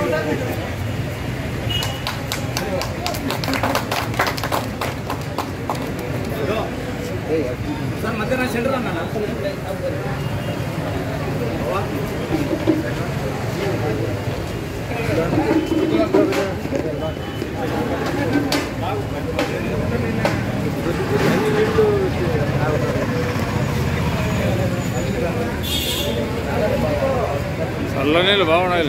sir మధ్యాహ్నం centre అన్నా చల్ల నీళ్ళు బాగున్నాయి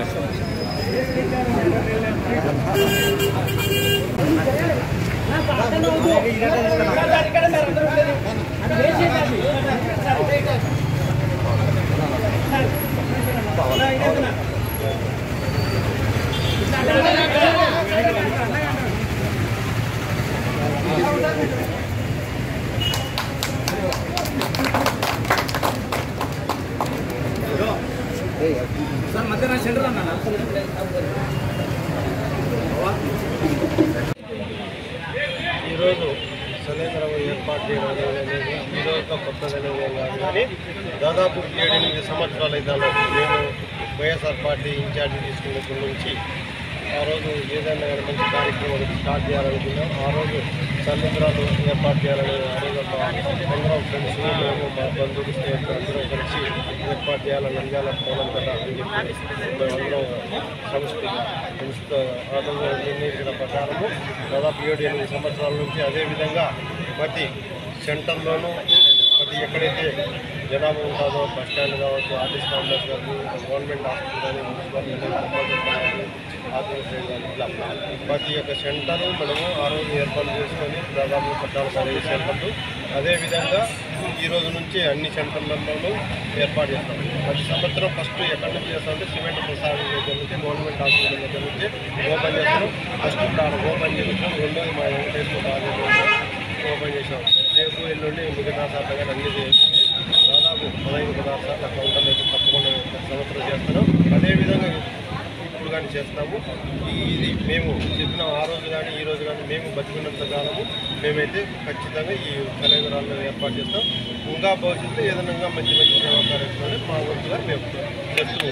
సార్ మధ్యాహ్నం సెంటర్ అన్నా ఈరోజు స్వతంత్రం ఏర్పాటు చేయడం అనేది ఈరోజు కొత్తదనే కాదు కానీ దాదాపు ఏడెనిమిది సంవత్సరాలు అయితే మేము వైఎస్ఆర్ పార్టీ ఇన్ఛార్జి తీసుకున్నప్పటి నుంచి ఆ రోజు ఏదైనా కానీ మంచి కార్యక్రమం స్టార్ట్ చేయాలనుకున్నాం ఆ రోజు సందర్భాలు ఏర్పాటు చేయాలని ఆ రోజు ఒక అందరం ఫ్రెండ్స్ మేము మా బంధువులు స్నేహితులు అందరం కలిసి ఏర్పాటు చేయాలని నంద్యాల పోవడం కదా అని చెప్పి మేమందరం సంస్థ సంస్థ ఆ రోజు నిర్ణయించిన ప్రకారము దాదాపు ఏడు ఎనిమిది సంవత్సరాల నుంచి అదేవిధంగా ప్రతి సెంటర్లోనూ ప్రతి ఎక్కడైతే జనాభా ఉంటుందో బస్ స్టాండ్ కావచ్చు ఆర్టీసీ కాంప్లెక్స్ కావచ్చు గవర్నమెంట్ హాస్పిటల్ కానీ మున్సిపాలిటీ కానీ ఆర్టీసీ కానీ ఇట్లా ప్రతి ఒక్క సెంటరు మనము ఆ రోజు ఏర్పాటు చేసుకొని దాదాపు పద్నాలుగు పదిహేను సెంటర్లు అదేవిధంగా ఈ రోజు నుంచి అన్ని సెంటర్లలోనూ ఏర్పాటు చేస్తాం ప్రతి సంవత్సరం ఫస్ట్ ఎక్కడి నుంచి చేస్తామంటే సిమెంట్ ప్రసాదం దగ్గర నుంచి గవర్నమెంట్ హాస్పిటల్ దగ్గర నుంచి ఓపెన్ చేస్తాం ఫస్ట్ ఇప్పుడు ఓపెన్ చేస్తాం రెండోది మా వెంకటేశ్వర కాలేజీలో ఓపెన్ చేసాం రేపు ఎల్లుండి మిగతా శాతం కానీ అన్ని చేసి దాదాపు పదహైదు పదహారు శాతం కౌంటర్లు అయితే తప్పకుండా ప్రతి సంవత్సరం చేస్తున్నాం అదేవిధంగా ఇప్పుడు కానీ చేస్తున్నాము ఈ- ఇది మేము చెప్పిన ఆ రోజు కానీ ఈ రోజు కానీ మేము బతికినంత కాలము మేమైతే ఖచ్చితంగా ఈ కళాంగరాలను ఏర్పాటు చేస్తాం ఇంకా భవిష్యత్తులో ఏదైనా మంచి మంచి సేవా కార్యక్రమాలు మా వంతుగా మేము చేస్తూ